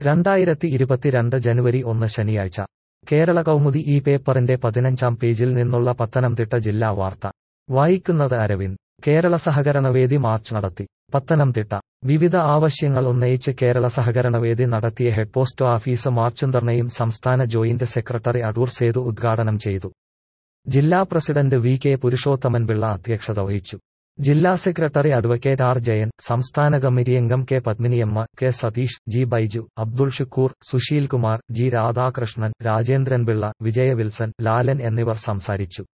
രണ്ടായിരത്തി ഇരുപത്തിരണ്ട് ജനുവരി ഒന്ന് ശനിയാഴ്ച കേരള കൗമുദി ഈ പേപ്പറിന്റെ പതിനഞ്ചാം പേജിൽ നിന്നുള്ള പത്തനംതിട്ട ജില്ലാ വാർത്ത വായിക്കുന്നത് അരവിന്ദ് കേരള സഹകരണവേദി മാർച്ച് നടത്തി പത്തനംതിട്ട വിവിധ ആവശ്യങ്ങൾ ഉന്നയിച്ച് കേരള സഹകരണവേദി നടത്തിയ ഹെഡ്പോസ്റ്റ് ഓഫീസ് മാർച്ചും ധർണയും സംസ്ഥാന ജോയിന്റ് സെക്രട്ടറി അടൂർ സേതു ഉദ്ഘാടനം ചെയ്തു ജില്ലാ president V K Purushothaman Pillai അധ്യക്ഷത വഹിച്ചു ജില്ലാ സെക്രട്ടറി അഡ്വക്കേറ്റ് ആർ ജയൻ സംസ്ഥാന കമ്മിറ്റി അംഗം K Padminiamma K Satheesh G Baiju Abdul Shukkoor Susheel Kumar G Radhakrishnan Rajendran Pillai Vijaya Wilson Lalan എന്നിവർ സംസാരിച്ചു